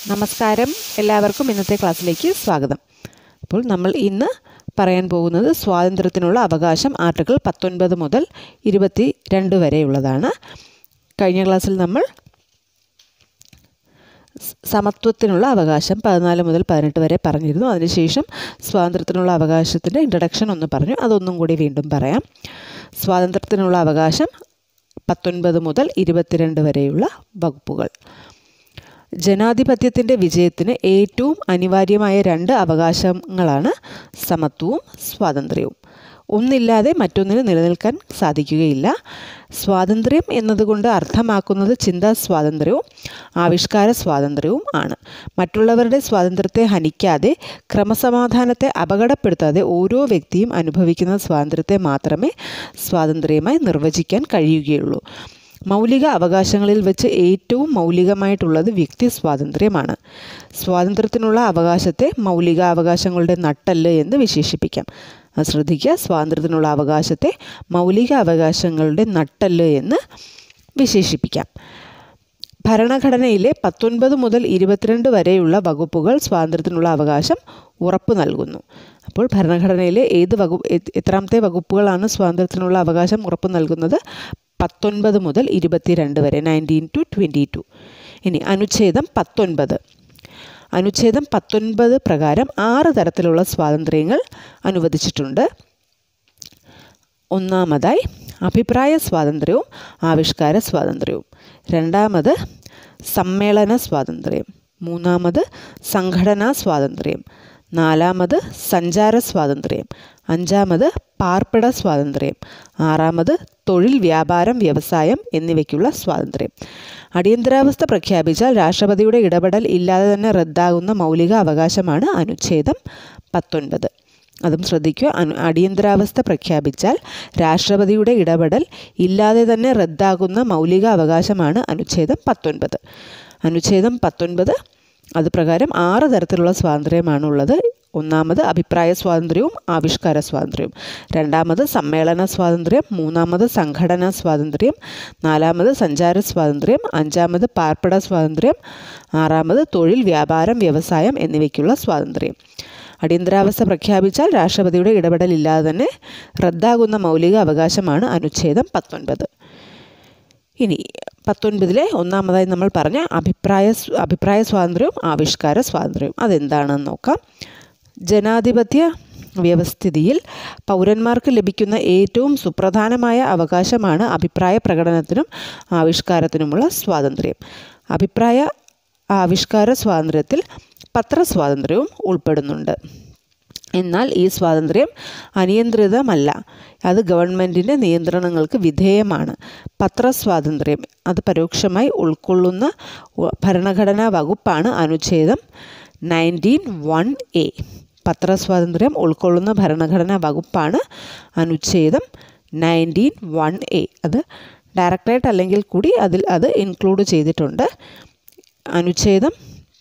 നമസ്കാരം എല്ലാവർക്കും ഇന്നത്തെ ക്ലാസ്സിലേക്ക് സ്വാഗതം അപ്പോൾ നമ്മൾ ഇന്ന് പറയാൻ പോകുന്നത് സ്വാതന്ത്ര്യത്തിനുള്ള അവകാശം ആർട്ടിക്കിൾ പത്തൊൻപത് മുതൽ ഇരുപത്തി രണ്ട് വരെയുള്ളതാണ് കഴിഞ്ഞ ക്ലാസ്സിൽ നമ്മൾ സ് സമത്വത്തിനുള്ള അവകാശം പതിനാല് മുതൽ പതിനെട്ട് വരെ പറഞ്ഞിരുന്നു അതിനുശേഷം സ്വാതന്ത്ര്യത്തിനുള്ള അവകാശത്തിൻ്റെ ഇൻട്രഡക്ഷൻ ഒന്ന് പറഞ്ഞു അതൊന്നും കൂടി വീണ്ടും പറയാം സ്വാതന്ത്ര്യത്തിനുള്ള അവകാശം പത്തൊൻപത് മുതൽ ഇരുപത്തിരണ്ട് വരെയുള്ള വകുപ്പുകൾ ജനാധിപത്യത്തിൻ്റെ വിജയത്തിന് ഏറ്റവും അനിവാര്യമായ രണ്ട് അവകാശങ്ങളാണ് സമത്വവും സ്വാതന്ത്ര്യവും ഒന്നില്ലാതെ മറ്റൊന്നിന് നിലനിൽക്കാൻ സാധിക്കുകയില്ല സ്വാതന്ത്ര്യം എന്നതുകൊണ്ട് അർത്ഥമാക്കുന്നത് ചിന്താ സ്വാതന്ത്ര്യവും ആവിഷ്കാര സ്വാതന്ത്ര്യവും ആണ് മറ്റുള്ളവരുടെ സ്വാതന്ത്ര്യത്തെ ഹനിക്കാതെ ക്രമസമാധാനത്തെ അപകടപ്പെടുത്താതെ ഓരോ വ്യക്തിയും അനുഭവിക്കുന്ന സ്വാതന്ത്ര്യത്തെ മാത്രമേ സ്വാതന്ത്ര്യമായി നിർവചിക്കാൻ കഴിയുകയുള്ളൂ മൗലിക അവകാശങ്ങളിൽ വെച്ച് ഏറ്റവും മൗലികമായിട്ടുള്ളത് വ്യക്തി സ്വാതന്ത്ര്യമാണ് സ്വാതന്ത്ര്യത്തിനുള്ള അവകാശത്തെ മൗലിക അവകാശങ്ങളുടെ നട്ടല് എന്ന് വിശേഷിപ്പിക്കാം അത് ശ്രദ്ധിക്കുക സ്വാതന്ത്ര്യത്തിനുള്ള അവകാശത്തെ മൗലിക അവകാശങ്ങളുടെ നട്ടല് എന്ന് വിശേഷിപ്പിക്കാം ഭരണഘടനയിലെ പത്തൊൻപത് മുതൽ ഇരുപത്തിരണ്ട് വരെയുള്ള വകുപ്പുകൾ സ്വാതന്ത്ര്യത്തിനുള്ള അവകാശം ഉറപ്പു നൽകുന്നു അപ്പോൾ ഭരണഘടനയിലെ ഏത് വകുപ്പ് എത്രാമത്തെ വകുപ്പുകളാണ് സ്വാതന്ത്ര്യത്തിനുള്ള അവകാശം ഉറപ്പു നൽകുന്നത് പത്തൊൻപത് മുതൽ ഇരുപത്തിരണ്ട് വരെ നയൻറ്റീൻ ടു ട്വൻറ്റി ടു ഇനി അനുച്ഛേദം പത്തൊൻപത് അനുച്ഛേദം പത്തൊൻപത് പ്രകാരം ആറ് തരത്തിലുള്ള സ്വാതന്ത്ര്യങ്ങൾ അനുവദിച്ചിട്ടുണ്ട് ഒന്നാമതായി അഭിപ്രായ സ്വാതന്ത്ര്യവും ആവിഷ്കാര സ്വാതന്ത്ര്യവും രണ്ടാമത് സമ്മേളന സ്വാതന്ത്ര്യം മൂന്നാമത് സംഘടനാ സ്വാതന്ത്ര്യം നാലാമത് സഞ്ചാര സ്വാതന്ത്ര്യം അഞ്ചാമത് പാർപ്പിട സ്വാതന്ത്ര്യം ആറാമത് തൊഴിൽ വ്യാപാരം വ്യവസായം എന്നിവയ്ക്കുള്ള സ്വാതന്ത്ര്യം അടിയന്തരാവസ്ഥ പ്രഖ്യാപിച്ചാൽ രാഷ്ട്രപതിയുടെ ഇടപെടൽ ഇല്ലാതെ തന്നെ റദ്ദാകുന്ന മൗലിക അവകാശമാണ് അനുച്ഛേദം പത്തൊൻപത് അതും ശ്രദ്ധിക്കുക അനു അടിയന്തരാവസ്ഥ പ്രഖ്യാപിച്ചാൽ രാഷ്ട്രപതിയുടെ ഇടപെടൽ ഇല്ലാതെ തന്നെ റദ്ദാകുന്ന മൗലിക അവകാശമാണ് അനുച്ഛേദം പത്തൊൻപത് അനുച്ഛേദം പത്തൊൻപത് അത് പ്രകാരം ആറ് തരത്തിലുള്ള സ്വാതന്ത്ര്യമാണുള്ളത് ഒന്നാമത് അഭിപ്രായ സ്വാതന്ത്ര്യവും ആവിഷ്കാര സ്വാതന്ത്ര്യവും രണ്ടാമത് സമ്മേളന സ്വാതന്ത്ര്യം മൂന്നാമത് സംഘടനാ സ്വാതന്ത്ര്യം നാലാമത് സഞ്ചാര സ്വാതന്ത്ര്യം അഞ്ചാമത് പാർപ്പിട സ്വാതന്ത്ര്യം ആറാമത് തൊഴിൽ വ്യാപാരം വ്യവസായം എന്നിവയ്ക്കുള്ള സ്വാതന്ത്ര്യം അടിയന്തരാവസ്ഥ പ്രഖ്യാപിച്ചാൽ രാഷ്ട്രപതിയുടെ ഇടപെടലില്ലാതെ തന്നെ റദ്ദാകുന്ന മൗലിക അവകാശമാണ് അനുച്ഛേദം പത്തൊൻപത് ഇനി പത്തൊൻപതിലെ ഒന്നാമതായി നമ്മൾ പറഞ്ഞ അഭിപ്രായ അഭിപ്രായ സ്വാതന്ത്ര്യവും ആവിഷ്കാര സ്വാതന്ത്ര്യവും അതെന്താണെന്ന് നോക്കാം ജനാധിപത്യ വ്യവസ്ഥിതിയിൽ പൗരന്മാർക്ക് ലഭിക്കുന്ന ഏറ്റവും സുപ്രധാനമായ അവകാശമാണ് അഭിപ്രായ പ്രകടനത്തിനും ആവിഷ്കാരത്തിനുമുള്ള സ്വാതന്ത്ര്യം അഭിപ്രായ ആവിഷ്കാര സ്വാതന്ത്ര്യത്തിൽ പത്രസ്വാതന്ത്ര്യവും ഉൾപ്പെടുന്നുണ്ട് എന്നാൽ ഈ സ്വാതന്ത്ര്യം അനിയന്ത്രിതമല്ല അത് ഗവൺമെൻറ്റിൻ്റെ നിയന്ത്രണങ്ങൾക്ക് വിധേയമാണ് പത്രസ്വാതന്ത്ര്യം അത് പരോക്ഷമായി ഉൾക്കൊള്ളുന്ന ഭരണഘടനാ വകുപ്പാണ് അനുച്ഛേദം നയൻറ്റീൻ വൺ എ പത്രസ്വാതന്ത്ര്യം ഉൾക്കൊള്ളുന്ന ഭരണഘടനാ വകുപ്പാണ് അനുച്ഛേദം നയൻറ്റീൻ വൺ എ അത് ഡയറക്ടറേറ്റ് അല്ലെങ്കിൽ കൂടി അതിൽ അത് ഇൻക്ലൂഡ് ചെയ്തിട്ടുണ്ട് അനുച്ഛേദം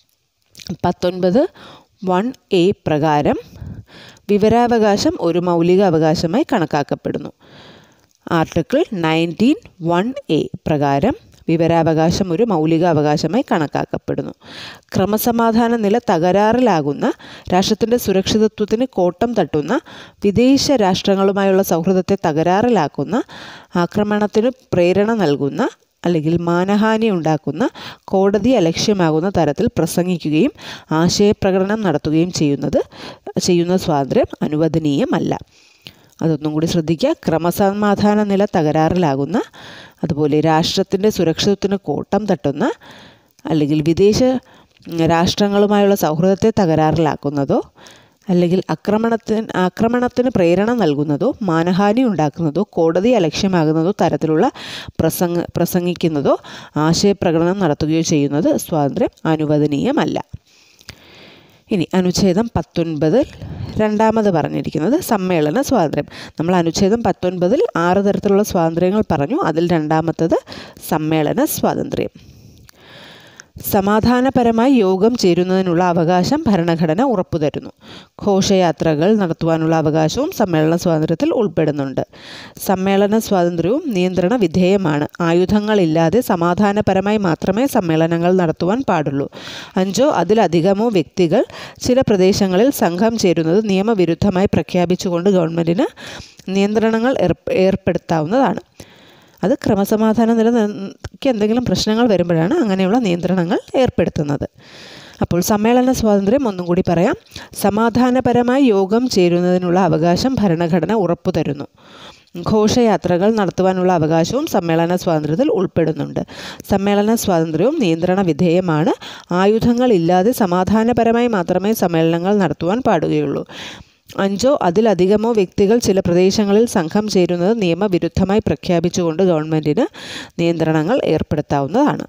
പത്തൊൻപത് വൺ എ പ്രകാരം വിവരാവകാശം ഒരു മൗലിക അവകാശമായി കണക്കാക്കപ്പെടുന്നു ആർട്ടിക്കിൾ നയൻറ്റീൻ വൺ എ പ്രകാരം വിവരാവകാശം ഒരു മൗലിക അവകാശമായി കണക്കാക്കപ്പെടുന്നു ക്രമസമാധാന നില തകരാറിലാകുന്ന രാഷ്ട്രത്തിൻ്റെ സുരക്ഷിതത്വത്തിന് കോട്ടം തട്ടുന്ന വിദേശ രാഷ്ട്രങ്ങളുമായുള്ള സൗഹൃദത്തെ തകരാറിലാക്കുന്ന ആക്രമണത്തിന് പ്രേരണ നൽകുന്ന അല്ലെങ്കിൽ മാനഹാനി ഉണ്ടാക്കുന്ന കോടതി അലക്ഷ്യമാകുന്ന തരത്തിൽ പ്രസംഗിക്കുകയും ആശയപ്രകടനം നടത്തുകയും ചെയ്യുന്നത് ചെയ്യുന്ന സ്വാതന്ത്ര്യം അനുവദനീയമല്ല അതൊന്നും കൂടി ശ്രദ്ധിക്കുക ക്രമസമാധാന നില തകരാറിലാകുന്ന അതുപോലെ രാഷ്ട്രത്തിൻ്റെ സുരക്ഷിതത്വത്തിന് കോട്ടം തട്ടുന്ന അല്ലെങ്കിൽ വിദേശ രാഷ്ട്രങ്ങളുമായുള്ള സൗഹൃദത്തെ തകരാറിലാക്കുന്നതോ അല്ലെങ്കിൽ ആക്രമണത്തിന് ആക്രമണത്തിന് പ്രേരണ നൽകുന്നതോ മാനഹാനി ഉണ്ടാക്കുന്നതോ കോടതി അലക്ഷ്യമാകുന്നതോ തരത്തിലുള്ള പ്രസംഗ പ്രസംഗിക്കുന്നതോ ആശയപ്രകടനം നടത്തുകയോ ചെയ്യുന്നത് സ്വാതന്ത്ര്യം അനുവദനീയമല്ല ഇനി അനുച്ഛേദം പത്തൊൻപതിൽ രണ്ടാമത് പറഞ്ഞിരിക്കുന്നത് സമ്മേളന സ്വാതന്ത്ര്യം നമ്മൾ അനുച്ഛേദം പത്തൊൻപതിൽ ആറ് തരത്തിലുള്ള സ്വാതന്ത്ര്യങ്ങൾ പറഞ്ഞു അതിൽ രണ്ടാമത്തത് സമ്മേളന സ്വാതന്ത്ര്യം സമാധാനപരമായി യോഗം ചേരുന്നതിനുള്ള അവകാശം ഭരണഘടന ഉറപ്പുതരുന്നു ഘോഷയാത്രകൾ നടത്തുവാനുള്ള അവകാശവും സമ്മേളന സ്വാതന്ത്ര്യത്തിൽ ഉൾപ്പെടുന്നുണ്ട് സമ്മേളന സ്വാതന്ത്ര്യവും നിയന്ത്രണ വിധേയമാണ് ആയുധങ്ങളില്ലാതെ സമാധാനപരമായി മാത്രമേ സമ്മേളനങ്ങൾ നടത്തുവാൻ പാടുള്ളൂ അഞ്ചോ അതിലധികമോ വ്യക്തികൾ ചില പ്രദേശങ്ങളിൽ സംഘം ചേരുന്നത് നിയമവിരുദ്ധമായി പ്രഖ്യാപിച്ചുകൊണ്ട് ഗവൺമെൻറ്റിന് നിയന്ത്രണങ്ങൾ ഏർപ്പ ഏർപ്പെടുത്താവുന്നതാണ് അത് ക്രമസമാധാന നിലനിൽക്ക് എന്തെങ്കിലും പ്രശ്നങ്ങൾ വരുമ്പോഴാണ് അങ്ങനെയുള്ള നിയന്ത്രണങ്ങൾ ഏർപ്പെടുത്തുന്നത് അപ്പോൾ സമ്മേളന സ്വാതന്ത്ര്യം ഒന്നും കൂടി പറയാം സമാധാനപരമായി യോഗം ചേരുന്നതിനുള്ള അവകാശം ഭരണഘടന ഉറപ്പു തരുന്നു ഘോഷയാത്രകൾ നടത്തുവാനുള്ള അവകാശവും സമ്മേളന സ്വാതന്ത്ര്യത്തിൽ ഉൾപ്പെടുന്നുണ്ട് സമ്മേളന സ്വാതന്ത്ര്യവും നിയന്ത്രണ വിധേയമാണ് ആയുധങ്ങളില്ലാതെ സമാധാനപരമായി മാത്രമേ സമ്മേളനങ്ങൾ നടത്തുവാൻ പാടുകയുള്ളൂ അഞ്ചോ അതിലധികമോ വ്യക്തികൾ ചില പ്രദേശങ്ങളിൽ സംഘം ചേരുന്നത് നിയമവിരുദ്ധമായി പ്രഖ്യാപിച്ചുകൊണ്ട് ഗവൺമെൻറ്റിന് നിയന്ത്രണങ്ങൾ ഏർപ്പെടുത്താവുന്നതാണ്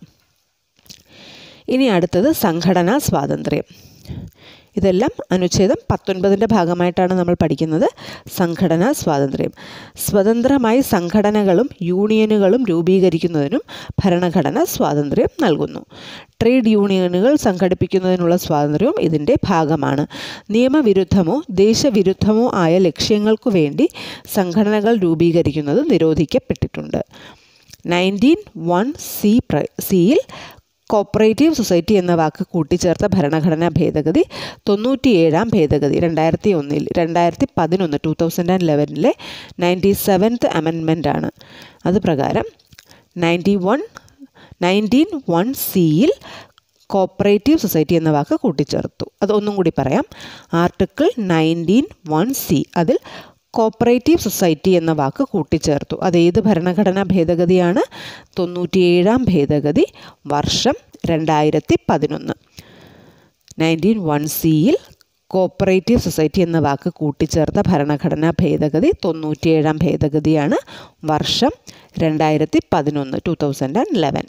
ഇനി അടുത്തത് സംഘടനാ സ്വാതന്ത്ര്യം ഇതെല്ലാം അനുച്ഛേദം പത്തൊൻപതിൻ്റെ ഭാഗമായിട്ടാണ് നമ്മൾ പഠിക്കുന്നത് സംഘടനാ സ്വാതന്ത്ര്യം സ്വതന്ത്രമായി സംഘടനകളും യൂണിയനുകളും രൂപീകരിക്കുന്നതിനും ഭരണഘടന സ്വാതന്ത്ര്യം നൽകുന്നു ട്രേഡ് യൂണിയനുകൾ സംഘടിപ്പിക്കുന്നതിനുള്ള സ്വാതന്ത്ര്യവും ഇതിൻ്റെ ഭാഗമാണ് നിയമവിരുദ്ധമോ ദേശവിരുദ്ധമോ ആയ ലക്ഷ്യങ്ങൾക്കു വേണ്ടി സംഘടനകൾ രൂപീകരിക്കുന്നത് നിരോധിക്കപ്പെട്ടിട്ടുണ്ട് നയൻറ്റീൻ വൺ സി പ്ര സിയിൽ കോപ്പറേറ്റീവ് സൊസൈറ്റി എന്ന വാക്ക് കൂട്ടിച്ചേർത്ത ഭരണഘടനാ ഭേദഗതി തൊണ്ണൂറ്റിയേഴാം ഭേദഗതി രണ്ടായിരത്തി ഒന്നിൽ രണ്ടായിരത്തി പതിനൊന്ന് ടു തൗസൻഡ് ആൻഡ് ലെവനിലെ നയൻറ്റി സെവൻത്ത് അമെൻമെൻ്റ് ആണ് അത് പ്രകാരം നയൻറ്റി വൺ നയൻറ്റീൻ വൺ സിയിൽ കോപ്പറേറ്റീവ് സൊസൈറ്റി എന്ന വാക്ക് കൂട്ടിച്ചേർത്തു അത് ഒന്നും കൂടി പറയാം ആർട്ടിക്കിൾ നയൻറ്റീൻ വൺ സി അതിൽ കോപ്പറേറ്റീവ് സൊസൈറ്റി എന്ന വാക്ക് കൂട്ടിച്ചേർത്തു അത് ഏത് ഭരണഘടനാ ഭേദഗതിയാണ് തൊണ്ണൂറ്റിയേഴാം ഭേദഗതി വർഷം രണ്ടായിരത്തി പതിനൊന്ന് നയൻറ്റീൻ വൺ സിയിൽ കോപ്പറേറ്റീവ് സൊസൈറ്റി എന്ന വാക്ക് കൂട്ടിച്ചേർത്ത ഭരണഘടനാ ഭേദഗതി തൊണ്ണൂറ്റിയേഴാം ഭേദഗതിയാണ് വർഷം രണ്ടായിരത്തി പതിനൊന്ന് ടു തൗസൻഡ് ആൻഡ് ലെവൻ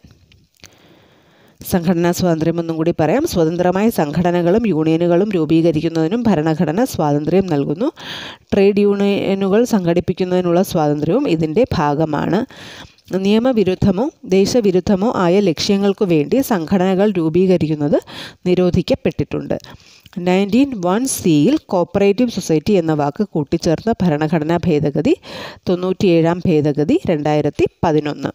സംഘടനാ സ്വാതന്ത്ര്യം ഒന്നും കൂടി പറയാം സ്വതന്ത്രമായ സംഘടനകളും യൂണിയനുകളും രൂപീകരിക്കുന്നതിനും ഭരണഘടന സ്വാതന്ത്ര്യം നൽകുന്നു ട്രേഡ് യൂണിയനുകൾ സംഘടിപ്പിക്കുന്നതിനുള്ള സ്വാതന്ത്ര്യവും ഇതിൻ്റെ ഭാഗമാണ് നിയമവിരുദ്ധമോ ദേശവിരുദ്ധമോ ആയ ലക്ഷ്യങ്ങൾക്കു വേണ്ടി സംഘടനകൾ രൂപീകരിക്കുന്നത് നിരോധിക്കപ്പെട്ടിട്ടുണ്ട് നയൻറ്റീൻ വൺ സിയിൽ കോപ്പറേറ്റീവ് സൊസൈറ്റി എന്ന വാക്ക് കൂട്ടിച്ചേർത്ത ഭരണഘടനാ ഭേദഗതി തൊണ്ണൂറ്റിയേഴാം ഭേദഗതി രണ്ടായിരത്തി പതിനൊന്ന്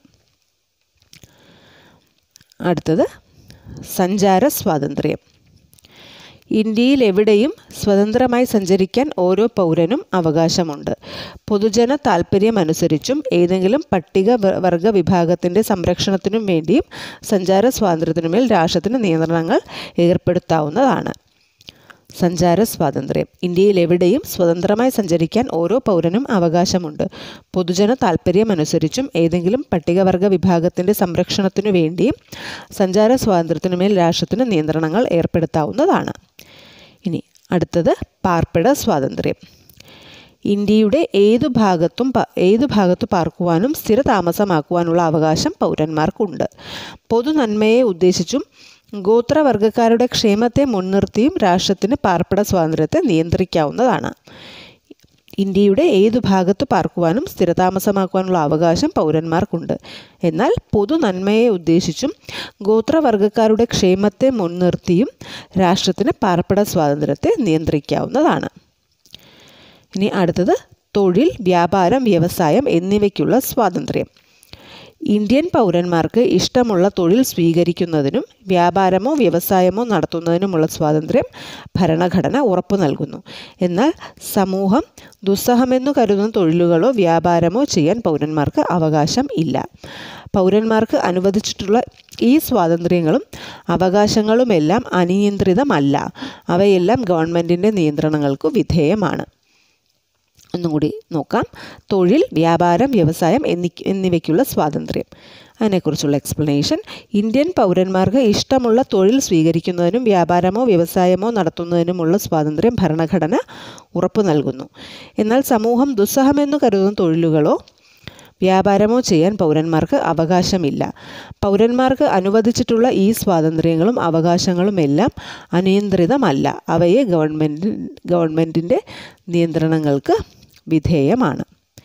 അടുത്തത് സഞ്ചാര സ്വാതന്ത്ര്യം ഇന്ത്യയിൽ എവിടെയും സ്വതന്ത്രമായി സഞ്ചരിക്കാൻ ഓരോ പൗരനും അവകാശമുണ്ട് പൊതുജന താൽപ്പര്യമനുസരിച്ചും ഏതെങ്കിലും പട്ടിക വർഗ വിഭാഗത്തിൻ്റെ സംരക്ഷണത്തിനും വേണ്ടിയും സഞ്ചാര സ്വാതന്ത്ര്യത്തിനുമേൽ രാഷ്ട്രത്തിന് നിയന്ത്രണങ്ങൾ ഏർപ്പെടുത്താവുന്നതാണ് സഞ്ചാര സ്വാതന്ത്ര്യം ഇന്ത്യയിൽ എവിടെയും സ്വതന്ത്രമായി സഞ്ചരിക്കാൻ ഓരോ പൗരനും അവകാശമുണ്ട് പൊതുജന താൽപ്പര്യമനുസരിച്ചും ഏതെങ്കിലും പട്ടികവർഗ വിഭാഗത്തിൻ്റെ സംരക്ഷണത്തിനു വേണ്ടിയും സഞ്ചാര സ്വാതന്ത്ര്യത്തിനുമേൽ രാഷ്ട്രത്തിന് നിയന്ത്രണങ്ങൾ ഏർപ്പെടുത്താവുന്നതാണ് ഇനി അടുത്തത് പാർപ്പിട സ്വാതന്ത്ര്യം ഇന്ത്യയുടെ ഏതു ഭാഗത്തും ഏതു ഭാഗത്ത് പാർക്കുവാനും സ്ഥിര താമസമാക്കുവാനുള്ള അവകാശം പൗരന്മാർക്കുണ്ട് പൊതു നന്മയെ ഉദ്ദേശിച്ചും ഗോത്രവർഗക്കാരുടെ ക്ഷേമത്തെ മുൻനിർത്തിയും രാഷ്ട്രത്തിന് പാർപ്പിട സ്വാതന്ത്ര്യത്തെ നിയന്ത്രിക്കാവുന്നതാണ് ഇന്ത്യയുടെ ഏതു ഭാഗത്ത് പാർക്കുവാനും സ്ഥിരതാമസമാക്കുവാനുള്ള അവകാശം പൗരന്മാർക്കുണ്ട് എന്നാൽ പൊതു നന്മയെ ഉദ്ദേശിച്ചും ഗോത്രവർഗക്കാരുടെ ക്ഷേമത്തെ മുൻനിർത്തിയും രാഷ്ട്രത്തിന് പാർപ്പിട സ്വാതന്ത്ര്യത്തെ നിയന്ത്രിക്കാവുന്നതാണ് ഇനി അടുത്തത് തൊഴിൽ വ്യാപാരം വ്യവസായം എന്നിവയ്ക്കുള്ള സ്വാതന്ത്ര്യം ഇന്ത്യൻ പൗരന്മാർക്ക് ഇഷ്ടമുള്ള തൊഴിൽ സ്വീകരിക്കുന്നതിനും വ്യാപാരമോ വ്യവസായമോ നടത്തുന്നതിനുമുള്ള സ്വാതന്ത്ര്യം ഭരണഘടന ഉറപ്പു നൽകുന്നു എന്നാൽ സമൂഹം ദുസ്സഹമെന്നു കരുതുന്ന തൊഴിലുകളോ വ്യാപാരമോ ചെയ്യാൻ പൗരന്മാർക്ക് അവകാശം ഇല്ല പൗരന്മാർക്ക് അനുവദിച്ചിട്ടുള്ള ഈ സ്വാതന്ത്ര്യങ്ങളും അവകാശങ്ങളുമെല്ലാം അനിയന്ത്രിതമല്ല അവയെല്ലാം ഗവൺമെൻറ്റിൻ്റെ നിയന്ത്രണങ്ങൾക്ക് വിധേയമാണ് ഒന്നും കൂടി നോക്കാം തൊഴിൽ വ്യാപാരം വ്യവസായം എന്നി എന്നിവയ്ക്കുള്ള സ്വാതന്ത്ര്യം അതിനെക്കുറിച്ചുള്ള എക്സ്പ്ലനേഷൻ ഇന്ത്യൻ പൗരന്മാർക്ക് ഇഷ്ടമുള്ള തൊഴിൽ സ്വീകരിക്കുന്നതിനും വ്യാപാരമോ വ്യവസായമോ നടത്തുന്നതിനുമുള്ള സ്വാതന്ത്ര്യം ഭരണഘടന ഉറപ്പു നൽകുന്നു എന്നാൽ സമൂഹം ദുസ്സഹമെന്നു കരുതുന്ന തൊഴിലുകളോ വ്യാപാരമോ ചെയ്യാൻ പൗരന്മാർക്ക് അവകാശമില്ല പൗരന്മാർക്ക് അനുവദിച്ചിട്ടുള്ള ഈ സ്വാതന്ത്ര്യങ്ങളും അവകാശങ്ങളുമെല്ലാം അനിയന്ത്രിതമല്ല അവയെ ഗവൺമെൻറ് ഗവൺമെൻറ്റിൻ്റെ നിയന്ത്രണങ്ങൾക്ക് വിധേയമാണ്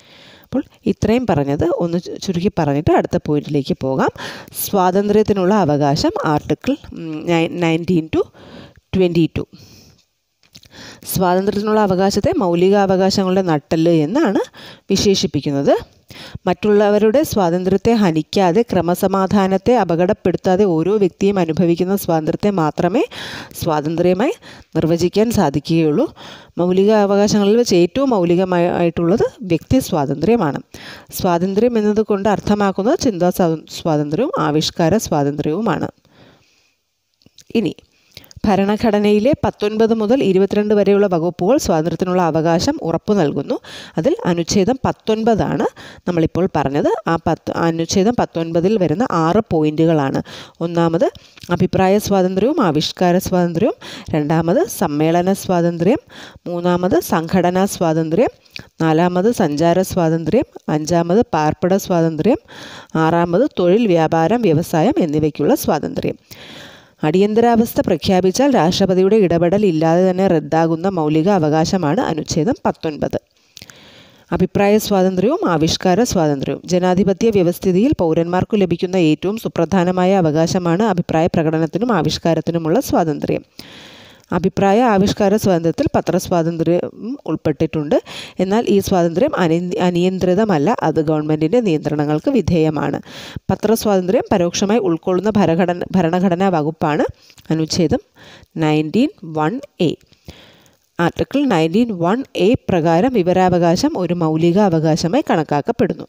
അപ്പോൾ ഇത്രയും പറഞ്ഞത് ഒന്ന് ചു- ചുരുക്കി പറഞ്ഞിട്ട് അടുത്ത പോയിന്റിലേക്ക് പോകാം സ്വാതന്ത്ര്യത്തിനുള്ള അവകാശം article nineteen two twenty two സ്വാതന്ത്ര്യത്തിനുള്ള അവകാശത്തെ മൗലികാവകാശങ്ങളുടെ നട്ടെല്ല് എന്നാണ് വിശേഷിപ്പിക്കുന്നത് മറ്റുള്ളവരുടെ സ്വാതന്ത്ര്യത്തെ ഹനിക്കാതെ ക്രമസമാധാനത്തെ അപകടപ്പെടുത്താതെ ഓരോ വ്യക്തിയും അനുഭവിക്കുന്ന സ്വാതന്ത്ര്യത്തെ മാത്രമേ സ്വാതന്ത്ര്യമായി നിർവചിക്കാൻ സാധിക്കുകയുള്ളൂ മൗലിക അവകാശങ്ങളിൽ വെച്ച് ഏറ്റവും മൗലികമായിട്ടുള്ളത് വ്യക്തി സ്വാതന്ത്ര്യമാണ് സ്വാതന്ത്ര്യം എന്നതുകൊണ്ട് അർത്ഥമാക്കുന്നത് ചിന്താ സ്വാ- സ്വാതന്ത്ര്യവും ആവിഷ്കാര സ്വാതന്ത്ര്യവുമാണ് ഇനി ഭരണഘടനയിലെ പത്തൊൻപത് മുതൽ ഇരുപത്തിരണ്ട് വരെയുള്ള വകുപ്പുകൾ സ്വാതന്ത്ര്യത്തിനുള്ള അവകാശം ഉറപ്പു നൽകുന്നു അതിൽ അനുച്ഛേദം പത്തൊൻപതാണ് നമ്മളിപ്പോൾ പറഞ്ഞത് ആ പത്ത് അനുച്ഛേദം പത്തൊൻപതിൽ വരുന്ന ആറ് പോയിന്റുകളാണ് ഒന്നാമത് അഭിപ്രായ സ്വാതന്ത്ര്യവും ആവിഷ്കാര സ്വാതന്ത്ര്യവും രണ്ടാമത് സമ്മേളന സ്വാതന്ത്ര്യം മൂന്നാമത് സംഘടനാ സ്വാതന്ത്ര്യം നാലാമത് സഞ്ചാര സ്വാതന്ത്ര്യം അഞ്ചാമത് പാർപ്പിട സ്വാതന്ത്ര്യം ആറാമത് തൊഴിൽ വ്യാപാരം വ്യവസായം എന്നിവയ്ക്കുള്ള സ്വാതന്ത്ര്യം അടിയന്തരാവസ്ഥ പ്രഖ്യാപിച്ചാൽ രാഷ്ട്രപതിയുടെ ഇടപെടൽ ഇല്ലാതെ തന്നെ റദ്ദാകുന്ന മൗലിക അവകാശമാണ് അനുച്ഛേദം പത്തൊൻപത് അഭിപ്രായ സ്വാതന്ത്ര്യവും ആവിഷ്കാര സ്വാതന്ത്ര്യവും ജനാധിപത്യ വ്യവസ്ഥിതിയിൽ പൗരന്മാർക്കു ലഭിക്കുന്ന ഏറ്റവും സുപ്രധാനമായ അവകാശമാണ് അഭിപ്രായ പ്രകടനത്തിനും ആവിഷ്കാരത്തിനുമുള്ള സ്വാതന്ത്ര്യം അഭിപ്രായ ആവിഷ്കാര സ്വാതന്ത്ര്യത്തിൽ പത്രസ്വാതന്ത്ര്യം ഉൾപ്പെട്ടിട്ടുണ്ട് എന്നാൽ ഈ സ്വാതന്ത്ര്യം അനി അനിയന്ത്രിതമല്ല അത് ഗവൺമെൻറ്റിൻ്റെ നിയന്ത്രണങ്ങൾക്ക് വിധേയമാണ് പത്രസ്വാതന്ത്ര്യം പരോക്ഷമായി ഉൾക്കൊള്ളുന്ന ഭരണഘടന ഭരണഘടനാ വകുപ്പാണ് അനുച്ഛേദം nineteen one A article nineteen one A പ്രകാരം വിവരാവകാശം ഒരു മൗലിക അവകാശമായി കണക്കാക്കപ്പെടുന്നു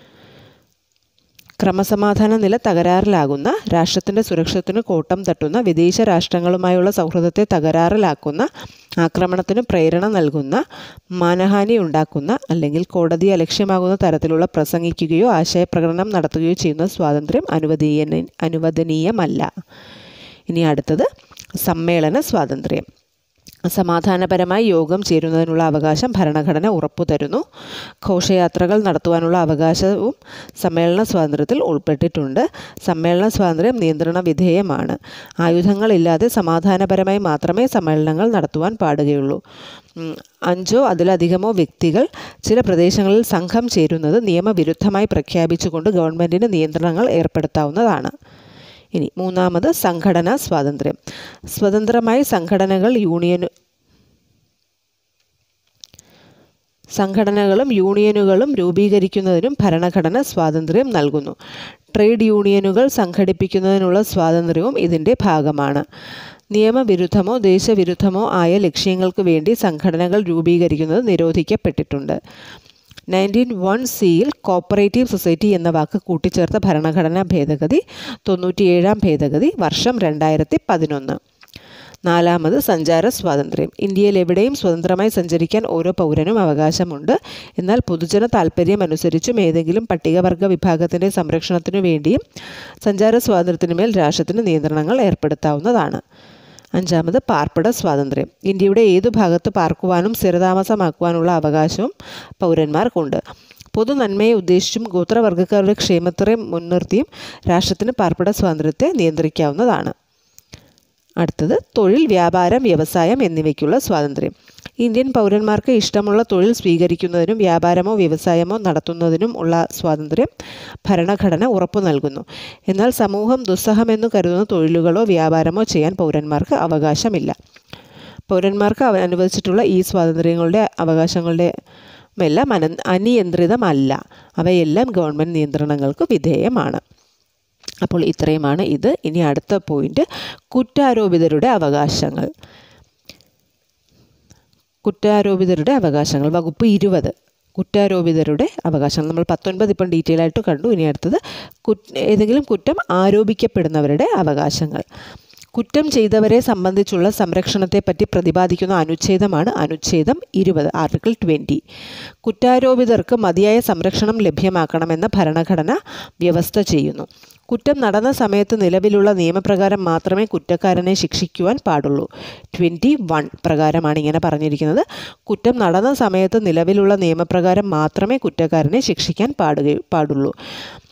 ക്രമസമാധാന നില തകരാറിലാകുന്ന രാഷ്ട്രത്തിൻ്റെ സുരക്ഷത്തിന് കോട്ടം തട്ടുന്ന വിദേശ രാഷ്ട്രങ്ങളുമായുള്ള സൗഹൃദത്തെ തകരാറിലാക്കുന്ന ആക്രമണത്തിന് പ്രേരണ നൽകുന്ന മാനഹാനി ഉണ്ടാക്കുന്ന അല്ലെങ്കിൽ കോടതിയെ അലക്ഷ്യമാകുന്ന തരത്തിലുള്ള പ്രസംഗിക്കുകയോ ആശയപ്രകടനം നടത്തുകയോ ചെയ്യുന്ന സ്വാതന്ത്ര്യം അനുവദീയ അനുവദനീയമല്ല ഇനി അടുത്തത് സമ്മേളന സ്വാതന്ത്ര്യം സമാധാനപരമായി യോഗം ചേരുന്നതിനുള്ള അവകാശം ഭരണഘടന ഉറപ്പു തരുന്നു ഘോഷയാത്രകൾ നടത്തുവാനുള്ള അവകാശവും സമ്മേളന സ്വാതന്ത്ര്യത്തിൽ ഉൾപ്പെട്ടിട്ടുണ്ട് സമ്മേളന സ്വാതന്ത്ര്യം നിയന്ത്രണ വിധേയമാണ് ആയുധങ്ങളില്ലാതെ സമാധാനപരമായി മാത്രമേ സമ്മേളനങ്ങൾ നടത്തുവാൻ പാടുകയുള്ളൂ ഉം, അഞ്ചോ അതിലധികമോ വ്യക്തികൾ ചില പ്രദേശങ്ങളിൽ സംഘം ചേരുന്നത് നിയമവിരുദ്ധമായി പ്രഖ്യാപിച്ചുകൊണ്ട് ഗവൺമെൻറ്റിന് നിയന്ത്രണങ്ങൾ ഏർപ്പെടുത്താവുന്നതാണ് ഇനി മൂന്നാമത് സംഘടനാ സ്വാതന്ത്ര്യം സ്വതന്ത്രമായി സംഘടനകൾ യൂണിയന് സംഘടനകളും യൂണിയനുകളും രൂപീകരിക്കുന്നതിനും ഭരണഘടന സ്വാതന്ത്ര്യം നൽകുന്നു ട്രേഡ് യൂണിയനുകൾ സംഘടിപ്പിക്കുന്നതിനുള്ള സ്വാതന്ത്ര്യവും ഇതിൻ്റെ ഭാഗമാണ് നിയമവിരുദ്ധമോ ദേശവിരുദ്ധമോ ആയ ലക്ഷ്യങ്ങൾക്ക് വേണ്ടി സംഘടനകൾ രൂപീകരിക്കുന്നത് നിരോധിക്കപ്പെട്ടിട്ടുണ്ട് നയൻറ്റീൻ വൺ സിയിൽ കോപ്പറേറ്റീവ് സൊസൈറ്റി എന്ന വാക്ക് കൂട്ടിച്ചേർത്ത ഭരണഘടനാ ഭേദഗതി തൊണ്ണൂറ്റിയേഴാം ഭേദഗതി വർഷം രണ്ടായിരത്തി പതിനൊന്ന് നാലാമത് സഞ്ചാര സ്വാതന്ത്ര്യം ഇന്ത്യയിൽ എവിടെയും സ്വതന്ത്രമായി സഞ്ചരിക്കാൻ ഓരോ പൗരനും അവകാശമുണ്ട് എന്നാൽ പൊതുജന താൽപ്പര്യം അനുസരിച്ചും ഏതെങ്കിലും പട്ടികവർഗ വിഭാഗത്തിൻ്റെ സംരക്ഷണത്തിനു വേണ്ടിയും സഞ്ചാര സ്വാതന്ത്ര്യത്തിനുമേൽ രാഷ്ട്രത്തിന് നിയന്ത്രണങ്ങൾ ഏർപ്പെടുത്താവുന്നതാണ് അഞ്ചാമത് പാർപ്പിട സ്വാതന്ത്ര്യം ഇന്ത്യയുടെ ഏതു ഭാഗത്ത് പാർക്കുവാനും സ്ഥിരതാമസമാക്കുവാനുള്ള അവകാശവും പൗരന്മാർക്കുണ്ട് പൊതു നന്മയെ ഉദ്ദേശിച്ചും ഗോത്രവർഗ്ഗക്കാരുടെ ക്ഷേമത്തെ മുൻനിർത്തിയും രാഷ്ട്രത്തിന് പാർപ്പിട സ്വാതന്ത്ര്യത്തെ നിയന്ത്രിക്കാവുന്നതാണ് അടുത്തത് തൊഴിൽ വ്യാപാരം വ്യവസായം എന്നിവയ്ക്കുള്ള സ്വാതന്ത്ര്യം ഇന്ത്യൻ പൗരന്മാർക്ക് ഇഷ്ടമുള്ള തൊഴിൽ സ്വീകരിക്കുന്നതിനും വ്യാപാരമോ വ്യവസായമോ നടത്തുന്നതിനും ഉള്ള സ്വാതന്ത്ര്യം ഭരണഘടന ഉറപ്പു നൽകുന്നു എന്നാൽ സമൂഹം ദുസ്സഹമെന്ന് കരുതുന്ന തൊഴിലുകളോ വ്യാപാരമോ ചെയ്യാൻ പൗരന്മാർക്ക് അവകാശമില്ല പൗരന്മാർക്ക് അവ അനുവദിച്ചിട്ടുള്ള ഈ സ്വാതന്ത്ര്യങ്ങളുടെ അവകാശങ്ങളുടെ എല്ലാം അന അനിയന്ത്രിതമല്ല അവയെല്ലാം ഗവൺമെൻറ് നിയന്ത്രണങ്ങൾക്ക് വിധേയമാണ് അപ്പോൾ ഇത്രയുമാണ് ഇത് ഇനി അടുത്ത പോയിന്റ് കുറ്റാരോപിതരുടെ അവകാശങ്ങൾ കുറ്റാരോപിതരുടെ അവകാശങ്ങൾ വകുപ്പ് ഇരുപത് കുറ്റാരോപിതരുടെ അവകാശങ്ങൾ നമ്മൾ പത്തൊൻപത് ഇപ്പം ഡീറ്റെയിൽ ആയിട്ട് കണ്ടു ഇനി അടുത്തത് കുറ്റ് ഏതെങ്കിലും കുറ്റം ആരോപിക്കപ്പെടുന്നവരുടെ അവകാശങ്ങൾ കുറ്റം ചെയ്തവരെ സംബന്ധിച്ചുള്ള സംരക്ഷണത്തെപ്പറ്റി പ്രതിപാദിക്കുന്ന അനുച്ഛേദമാണ് അനുച്ഛേദം ഇരുപത് ആർട്ടിക്കിൾ ട്വൻറ്റി കുറ്റാരോപിതർക്ക് മതിയായ സംരക്ഷണം ലഭ്യമാക്കണമെന്ന ഭരണഘടന വ്യവസ്ഥ ചെയ്യുന്നു കുറ്റം നടന്ന സമയത്ത് നിലവിലുള്ള നിയമപ്രകാരം മാത്രമേ കുറ്റക്കാരനെ ശിക്ഷിക്കുവാൻ പാടുള്ളൂ ട്വൻറ്റി വൺ പ്രകാരമാണ് ഇങ്ങനെ പറഞ്ഞിരിക്കുന്നത് കുറ്റം നടന്ന സമയത്ത് നിലവിലുള്ള നിയമപ്രകാരം മാത്രമേ കുറ്റക്കാരനെ ശിക്ഷിക്കാൻ പാടുക പാടുള്ളൂ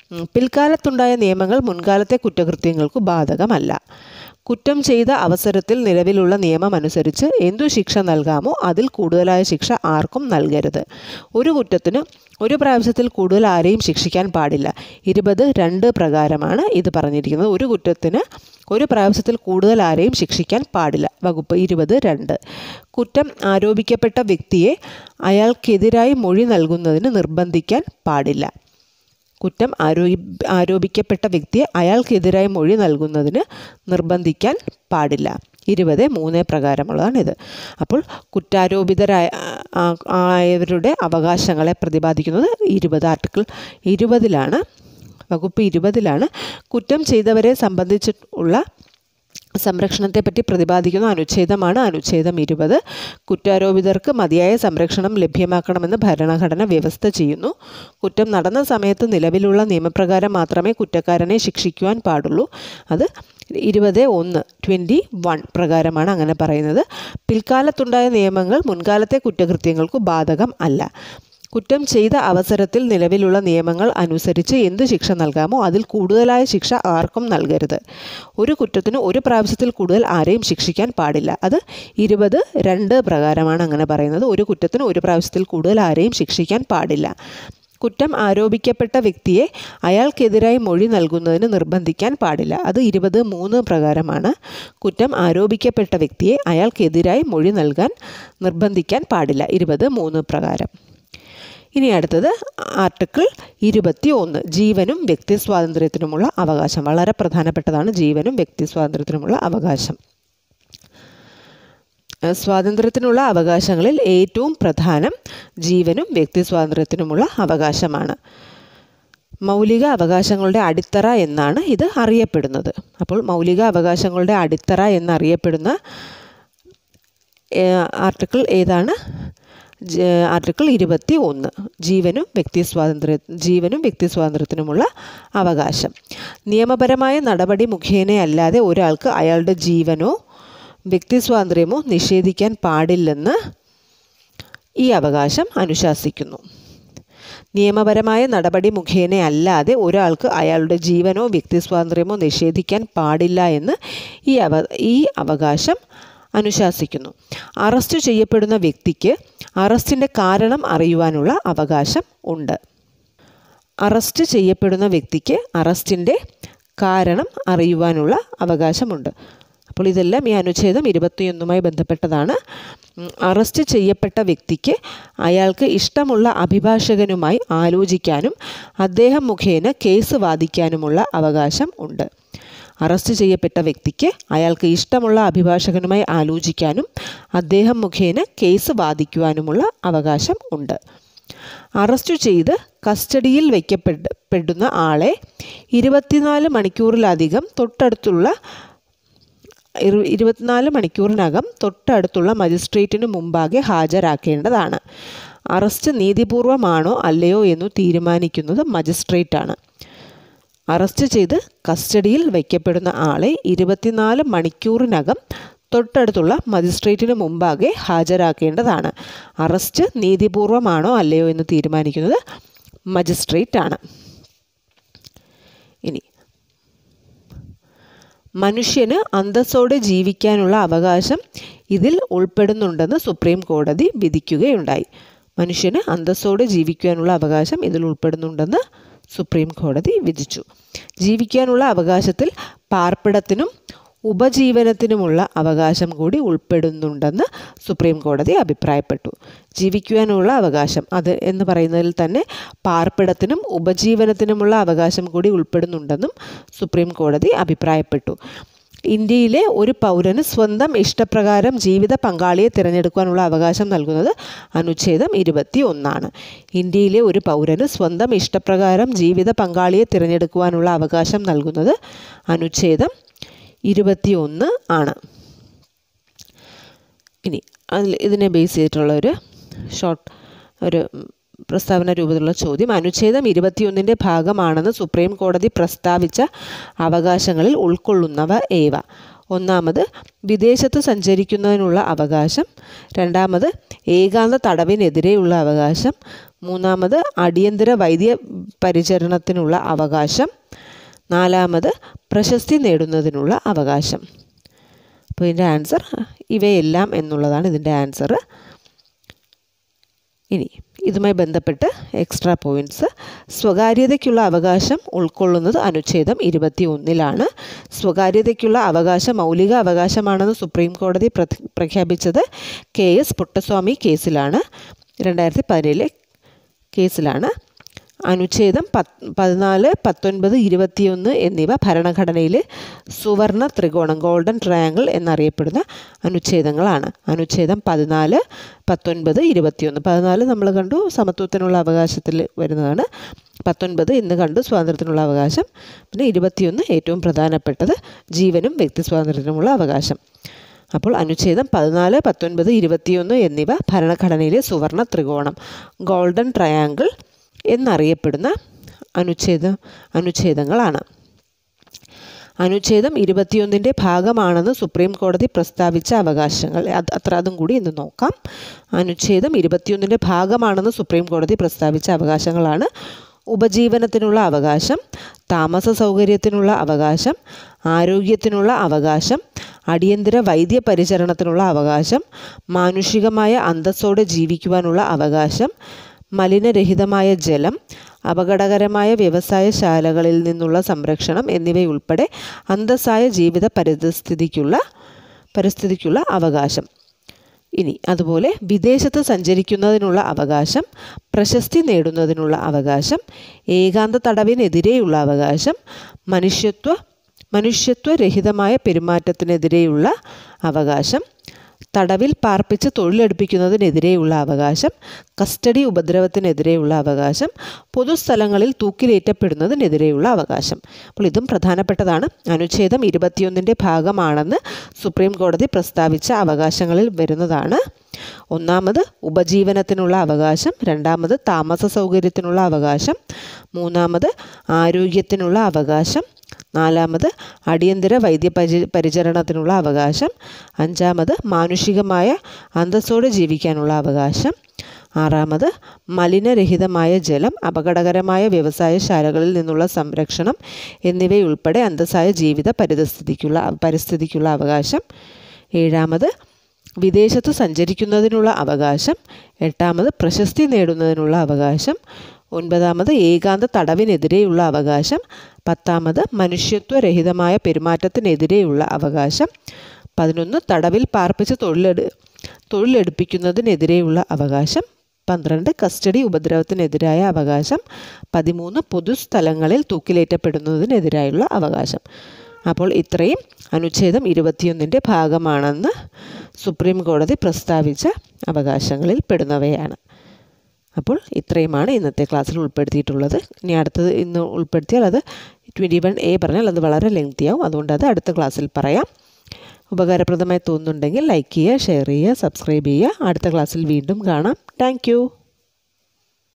ഉം, പിൽക്കാലത്തുണ്ടായ നിയമങ്ങൾ മുൻകാലത്തെ കുറ്റകൃത്യങ്ങൾക്ക് ബാധകമല്ല കുറ്റം ചെയ്ത അവസരത്തിൽ നിലവിലുള്ള നിയമം അനുസരിച്ച് എന്തു ശിക്ഷ നൽകാമോ അതിൽ കൂടുതലായ ശിക്ഷ ആർക്കും നൽകരുത് ഒരു കുറ്റത്തിന് ഒരു പ്രാവശ്യത്തിൽ കൂടുതൽ ആരെയും ശിക്ഷിക്കാൻ പാടില്ല ഇരുപത് രണ്ട് പ്രകാരമാണ് ഇത് പറഞ്ഞിരിക്കുന്നത് ഒരു കുറ്റത്തിന് ഒരു പ്രാവശ്യത്തിൽ കൂടുതൽ ആരെയും ശിക്ഷിക്കാൻ പാടില്ല വകുപ്പ് ഇരുപത് രണ്ട് കുറ്റം ആരോപിക്കപ്പെട്ട വ്യക്തിയെ അയാൾക്കെതിരായി മൊഴി നൽകുന്നതിന് നിർബന്ധിക്കാൻ പാടില്ല കുറ്റം ആരോപി ആരോപിക്കപ്പെട്ട വ്യക്തിയെ അയാൾക്കെതിരായി മൊഴി നൽകുന്നതിന് നിർബന്ധിക്കാൻ പാടില്ല ഇരുപത് മൂന്ന് പ്രകാരമുള്ളതാണിത് അപ്പോൾ കുറ്റാരോപിതരായ ആ- ആയവരുടെ അവകാശങ്ങളെ പ്രതിപാദിക്കുന്നത് ഇരുപത് ആർട്ടിക്കിൾ ഇരുപതിലാണ് വകുപ്പ് ഇരുപതിലാണ് കുറ്റം ചെയ്തവരെ സംബന്ധിച്ചിട്ടുള്ള സംരക്ഷണത്തെപ്പറ്റി പ്രതിപാദിക്കുന്ന അനുച്ഛേദമാണ് അനുച്ഛേദം ഇരുപത് കുറ്റാരോപിതർക്ക് മതിയായ സംരക്ഷണം ലഭ്യമാക്കണമെന്ന് ഭരണഘടന വ്യവസ്ഥ ചെയ്യുന്നു കുറ്റം നടന്ന സമയത്ത് നിലവിലുള്ള നിയമപ്രകാരം മാത്രമേ കുറ്റക്കാരനെ ശിക്ഷിക്കുവാൻ പാടുള്ളൂ അത് ഇരുപത് ഒന്ന് ട്വൻറ്റി വൺ പ്രകാരമാണ് അങ്ങനെ പറയുന്നത് പിൽക്കാലത്തുണ്ടായ നിയമങ്ങൾ മുൻകാലത്തെ കുറ്റകൃത്യങ്ങൾക്ക് ബാധകം അല്ല കുറ്റം ചെയ്ത അവസരത്തിൽ നിലവിലുള്ള നിയമങ്ങൾ അനുസരിച്ച് എന്ത് ശിക്ഷ നൽകാമോ അതിൽ കൂടുതലായ ശിക്ഷ ആർക്കും നൽകരുത് ഒരു കുറ്റത്തിന് ഒരു പ്രാവശ്യത്തിൽ കൂടുതൽ ആരെയും ശിക്ഷിക്കാൻ പാടില്ല അത് ഇരുപത് രണ്ട് പ്രകാരമാണ് അങ്ങനെ പറയുന്നത് ഒരു കുറ്റത്തിന് ഒരു പ്രാവശ്യത്തിൽ കൂടുതൽ ആരെയും ശിക്ഷിക്കാൻ പാടില്ല കുറ്റം ആരോപിക്കപ്പെട്ട വ്യക്തിയെ അയാൾക്കെതിരായി മൊഴി നൽകുന്നതിന് നിർബന്ധിക്കാൻ പാടില്ല അത് ഇരുപത് മൂന്ന് പ്രകാരമാണ് കുറ്റം ആരോപിക്കപ്പെട്ട വ്യക്തിയെ അയാൾക്കെതിരായി മൊഴി നൽകാൻ നിർബന്ധിക്കാൻ പാടില്ല ഇരുപത് മൂന്ന് പ്രകാരം ഇനി അടുത്തത് ആർട്ടിക്കിൾ ഇരുപത്തി ഒന്ന് ജീവനും വ്യക്തി സ്വാതന്ത്ര്യത്തിനുമുള്ള അവകാശം വളരെ പ്രധാനപ്പെട്ടതാണ് ജീവനും വ്യക്തി സ്വാതന്ത്ര്യത്തിനുമുള്ള അവകാശം ഏഹ് സ്വാതന്ത്ര്യത്തിനുള്ള അവകാശങ്ങളിൽ ഏറ്റവും പ്രധാനം ജീവനും വ്യക്തി സ്വാതന്ത്ര്യത്തിനുമുള്ള അവകാശമാണ് മൗലിക അവകാശങ്ങളുടെ അടിത്തറ എന്നാണ് ഇത് അറിയപ്പെടുന്നത് അപ്പോൾ മൗലിക അവകാശങ്ങളുടെ അടിത്തറ എന്നറിയപ്പെടുന്ന ഏഹ് ആർട്ടിക്കിൾ ഏതാണ് ജ- ആർട്ടിക്കിൾ ഇരുപത്തി ഒന്ന് ജീവനും വ്യക്തി സ്വാതന്ത്ര്യ ജീവനും വ്യക്തി സ്വാതന്ത്ര്യത്തിനുമുള്ള അവകാശം നിയമപരമായ നടപടി മുഖേനയല്ലാതെ ഒരാൾക്ക് അയാളുടെ ജീവനോ വ്യക്തി സ്വാതന്ത്ര്യമോ നിഷേധിക്കാൻ പാടില്ലെന്ന് ഈ അവകാശം അനുശാസിക്കുന്നു നിയമപരമായ നടപടി മുഖേനയല്ലാതെ ഒരാൾക്ക് അയാളുടെ ജീവനോ വ്യക്തി സ്വാതന്ത്ര്യമോ നിഷേധിക്കാൻ പാടില്ല എന്ന് ഈ അവ ഈ അവകാശം അനുശാസിക്കുന്നു അറസ്റ്റ് ചെയ്യപ്പെടുന്ന വ്യക്തിക്ക് അറസ്റ്റിൻ്റെ കാരണം അറിയുവാനുള്ള അവകാശം ഉണ്ട് അറസ്റ്റ് ചെയ്യപ്പെടുന്ന വ്യക്തിക്ക് അറസ്റ്റിൻ്റെ കാരണം അറിയുവാനുള്ള അവകാശമുണ്ട് അപ്പോൾ ഇതെല്ലാം ഈ അനുച്ഛേദം ഇരുപത്തിയൊന്നുമായി ബന്ധപ്പെട്ടതാണ് ഉം, അറസ്റ്റ് ചെയ്യപ്പെട്ട വ്യക്തിക്ക് അയാൾക്ക് ഇഷ്ടമുള്ള അഭിഭാഷകനുമായി ആലോചിക്കാനും അദ്ദേഹം മുഖേന കേസ് വാദിക്കാനുമുള്ള അവകാശം ഉണ്ട് അറസ്റ്റ് ചെയ്യപ്പെട്ട വ്യക്തിക്ക് അയാൾക്ക് ഇഷ്ടമുള്ള അഭിഭാഷകനുമായി ആലോചിക്കാനും അദ്ദേഹം മുഖേന കേസ് വാദിക്കുവാനുമുള്ള അവകാശം ഉണ്ട് അറസ്റ്റ് ചെയ്ത് കസ്റ്റഡിയിൽ വയ്ക്കപ്പെടുന്ന ആളെ ഇരുപത്തിനാല് മണിക്കൂറിലധികം തൊട്ടടുത്തുള്ള ഇരു ഇരുപത്തിനാല് മണിക്കൂറിനകം തൊട്ടടുത്തുള്ള മജിസ്ട്രേറ്റിന് മുമ്പാകെ ഹാജരാക്കേണ്ടതാണ് അറസ്റ്റ് നീതിപൂർവമാണോ അല്ലയോ എന്ന് തീരുമാനിക്കുന്നത് മജിസ്ട്രേറ്റാണ് അറസ്റ്റ് ചെയ്ത് കസ്റ്റഡിയിൽ വയ്ക്കപ്പെടുന്ന ആളെ ഇരുപത്തിനാല് മണിക്കൂറിനകം തൊട്ടടുത്തുള്ള മജിസ്ട്രേറ്റിന് മുമ്പാകെ ഹാജരാക്കേണ്ടതാണ് അറസ്റ്റ് നീതിപൂർവമാണോ അല്ലയോ എന്ന് തീരുമാനിക്കുന്നത് മജിസ്ട്രേറ്റ് ആണ് ഇനി മനുഷ്യന് അന്തസ്സോടെ ജീവിക്കാനുള്ള അവകാശം ഇതിൽ ഉൾപ്പെടുന്നുണ്ടെന്ന് സുപ്രീം കോടതി വിധിക്കുകയുണ്ടായി മനുഷ്യന് അന്തസ്സോടെ ജീവിക്കാനുള്ള അവകാശം ഇതിൽ ഉൾപ്പെടുന്നുണ്ടെന്ന് സുപ്രീം കോടതി വിധിച്ചു ജീവിക്കാനുള്ള അവകാശത്തിൽ പാർപ്പിടത്തിനും ഉപജീവനത്തിനുമുള്ള അവകാശം കൂടി ഉൾപ്പെടുന്നുണ്ടെന്ന് സുപ്രീം കോടതി അഭിപ്രായപ്പെട്ടു ജീവിക്കുവാനുള്ള അവകാശം അത് എന്ന് പറയുന്നതിൽ തന്നെ പാർപ്പിടത്തിനും ഉപജീവനത്തിനുമുള്ള അവകാശം കൂടി ഉൾപ്പെടുന്നുണ്ടെന്നും സുപ്രീം കോടതി അഭിപ്രായപ്പെട്ടു ഇന്ത്യയിലെ ഒരു പൗരന് സ്വന്തം ഇഷ്ടപ്രകാരം ജീവിത പങ്കാളിയെ തിരഞ്ഞെടുക്കാനുള്ള അവകാശം നൽകുന്നത് അനുച്ഛേദം ഇരുപത്തി ഒന്നാണ് ഇന്ത്യയിലെ ഒരു പൗരന് സ്വന്തം ഇഷ്ടപ്രകാരം ജീവിത പങ്കാളിയെ തിരഞ്ഞെടുക്കുവാനുള്ള അവകാശം നൽകുന്നത് അനുച്ഛേദം ഇരുപത്തി ഒന്ന് ആണ് ഇനി അതിൽ ഇതിനെ ബേസ് ചെയ്തിട്ടുള്ള ഒരു ഷോർട്ട് ഒരു പ്രസ്താവന രൂപത്തിലുള്ള ചോദ്യം അനുച്ഛേദം ഇരുപത്തിയൊന്നിൻ്റെ ഭാഗമാണെന്ന് സുപ്രീം കോടതി പ്രസ്താവിച്ച അവകാശങ്ങളിൽ ഉൾക്കൊള്ളുന്നവ ഏവ ഒന്നാമത് വിദേശത്ത് സഞ്ചരിക്കുന്നതിനുള്ള അവകാശം രണ്ടാമത് ഏകാന്ത തടവിനെതിരെയുള്ള അവകാശം മൂന്നാമത് അടിയന്തര വൈദ്യ പരിചരണത്തിനുള്ള അവകാശം നാലാമത് പ്രശസ്തി നേടുന്നതിനുള്ള അവകാശം അപ്പോൾ ഇതിൻ്റെ ആൻസർ ഇവയെല്ലാം എന്നുള്ളതാണ് ഇതിൻ്റെ ആൻസർ ഇനി ഇതുമായി ബന്ധപ്പെട്ട് എക്സ്ട്രാ പോയിൻറ്റ്സ് സ്വകാര്യതയ്ക്കുള്ള അവകാശം ഉൾക്കൊള്ളുന്നത് അനുച്ഛേദം ഇരുപത്തി ഒന്നിലാണ് സ്വകാര്യതയ്ക്കുള്ള അവകാശം മൗലിക അവകാശമാണെന്ന് സുപ്രീം കോടതി പ്രഖ്യാപിച്ചത് കെ എസ് പുട്ടസ്വാമി കേസിലാണ് രണ്ടായിരത്തി പതിനേഴിലെ കേസിലാണ് അനുച്ഛേദം പത്ത് പതിനാല് പത്തൊൻപത് ഇരുപത്തിയൊന്ന് എന്നിവ ഭരണഘടനയിലെ സുവർണ ത്രികോണം ഗോൾഡൻ ട്രയാങ്കിൾ എന്നറിയപ്പെടുന്ന അനുച്ഛേദങ്ങളാണ് അനുച്ഛേദം പതിനാല് പത്തൊൻപത് ഇരുപത്തിയൊന്ന് പതിനാല് നമ്മൾ കണ്ടു സമത്വത്തിനുള്ള അവകാശത്തിൽ വരുന്നതാണ് പത്തൊൻപത് ഇന്ന് കണ്ടു സ്വാതന്ത്ര്യത്തിനുള്ള അവകാശം പിന്നെ ഇരുപത്തിയൊന്ന് ഏറ്റവും പ്രധാനപ്പെട്ടത് ജീവനും വ്യക്തി സ്വാതന്ത്ര്യത്തിനുമുള്ള അവകാശം അപ്പോൾ അനുച്ഛേദം പതിനാല് പത്തൊൻപത് ഇരുപത്തിയൊന്ന് എന്നിവ ഭരണഘടനയിലെ സുവർണ ത്രികോണം ഗോൾഡൻ ട്രയാങ്കിൾ എന്നറിയപ്പെടുന്ന അനുച്ഛേദ അനുച്ഛേദങ്ങളാണ് അനുച്ഛേദം ഇരുപത്തിയൊന്നിൻ്റെ ഭാഗമാണെന്ന് സുപ്രീം കോടതി പ്രസ്താവിച്ച അവകാശങ്ങൾ അത് അത്ര അതും കൂടി ഇന്ന് നോക്കാം അനുച്ഛേദം ഇരുപത്തിയൊന്നിൻ്റെ ഭാഗമാണെന്ന് സുപ്രീം കോടതി പ്രസ്താവിച്ച അവകാശങ്ങളാണ് ഉപജീവനത്തിനുള്ള അവകാശം താമസ സൗകര്യത്തിനുള്ള അവകാശം ആരോഗ്യത്തിനുള്ള അവകാശം അടിയന്തര വൈദ്യ പരിചരണത്തിനുള്ള അവകാശം മാനുഷികമായ അന്തസ്സോടെ ജീവിക്കുവാനുള്ള അവകാശം മലിനരഹിതമായ ജലം അപകടകരമായ വ്യവസായശാലകളിൽ നിന്നുള്ള സംരക്ഷണം എന്നിവയുൾപ്പെടെ അന്തസ്സായ ജീവിത പരിസ്ഥിതിക്കുള്ള പരിസ്ഥിതിക്കുള്ള അവകാശം ഇനി അതുപോലെ വിദേശത്ത് സഞ്ചരിക്കുന്നതിനുള്ള അവകാശം പ്രശസ്തി നേടുന്നതിനുള്ള അവകാശം ഏകാന്ത തടവിനെതിരെയുള്ള അവകാശം മനുഷ്യത്വ മനുഷ്യത്വരഹിതമായ പെരുമാറ്റത്തിനെതിരെയുള്ള അവകാശം തടവിൽ പാർപ്പിച്ച് തൊഴിലെടുപ്പിക്കുന്നതിനെതിരെയുള്ള അവകാശം കസ്റ്റഡി ഉപദ്രവത്തിനെതിരെയുള്ള അവകാശം പൊതുസ്ഥലങ്ങളിൽ തൂക്കിലേറ്റപ്പെടുന്നതിനെതിരെയുള്ള അവകാശം അപ്പോൾ ഇതും പ്രധാനപ്പെട്ടതാണ് അനുച്ഛേദം ഇരുപത്തിയൊന്നിൻ്റെ ഭാഗമാണെന്ന് സുപ്രീം കോടതി പ്രസ്താവിച്ച അവകാശങ്ങളിൽ വരുന്നതാണ് ഒന്നാമത് ഉപജീവനത്തിനുള്ള അവകാശം രണ്ടാമത് താമസ സൗകര്യത്തിനുള്ള അവകാശം മൂന്നാമത് ആരോഗ്യത്തിനുള്ള അവകാശം നാലാമത് അടിയന്തര വൈദ്യ പരി പരിചരണത്തിനുള്ള അവകാശം അഞ്ചാമത് മാനുഷികമായ അന്തസ്സോടെ ജീവിക്കാനുള്ള അവകാശം ആറാമത് മലിനരഹിതമായ ജലം അപകടകരമായ വ്യവസായശാലകളിൽ നിന്നുള്ള സംരക്ഷണം എന്നിവയുൾപ്പെടെ അന്തസ്സായ ജീവിത പരിസ്ഥിതിക്കുള്ള പരിസ്ഥിതിക്കുള്ള അവകാശം ഏഴാമത് വിദേശത്ത് സഞ്ചരിക്കുന്നതിനുള്ള അവകാശം എട്ടാമത് പ്രശസ്തി നേടുന്നതിനുള്ള അവകാശം ഒൻപതാമത് ഏകാന്ത തടവിനെതിരെയുള്ള അവകാശം പത്താമത് മനുഷ്യത്വരഹിതമായ പെരുമാറ്റത്തിനെതിരെയുള്ള അവകാശം പതിനൊന്ന് തടവിൽ പാർപ്പിച്ച് തൊഴിലെടു തൊഴിലെടുപ്പിക്കുന്നതിനെതിരെയുള്ള അവകാശം പന്ത്രണ്ട് കസ്റ്റഡി ഉപദ്രവത്തിനെതിരായ അവകാശം പതിമൂന്ന് പൊതുസ്ഥലങ്ങളിൽ തൂക്കിലേറ്റപ്പെടുന്നതിനെതിരായുള്ള അവകാശം അപ്പോൾ ഇത്രയും അനുച്ഛേദം ഇരുപത്തിയൊന്നിൻ്റെ ഭാഗമാണെന്ന് സുപ്രീം കോടതി പ്രസ്താവിച്ച അവകാശങ്ങളിൽ പെടുന്നവയാണ് അപ്പോൾ ഇത്രയുമാണ് ഇന്നത്തെ ക്ലാസ്സിൽ ഉൾപ്പെടുത്തിയിട്ടുള്ളത് ഇനി അടുത്തത് ഇന്ന് ഉൾപ്പെടുത്തിയാൽ അത് ട്വൻറ്റി വൺ എ പറഞ്ഞാൽ അത് വളരെ ലെങ്തിയാവും അതുകൊണ്ട് അത് അടുത്ത ക്ലാസ്സിൽ പറയാം ഉപകാരപ്രദമായി തോന്നുന്നുണ്ടെങ്കിൽ ലൈക്ക് ചെയ്യുക ഷെയർ ചെയ്യുക സബ്സ്ക്രൈബ് ചെയ്യുക അടുത്ത ക്ലാസ്സിൽ വീണ്ടും കാണാം താങ്ക്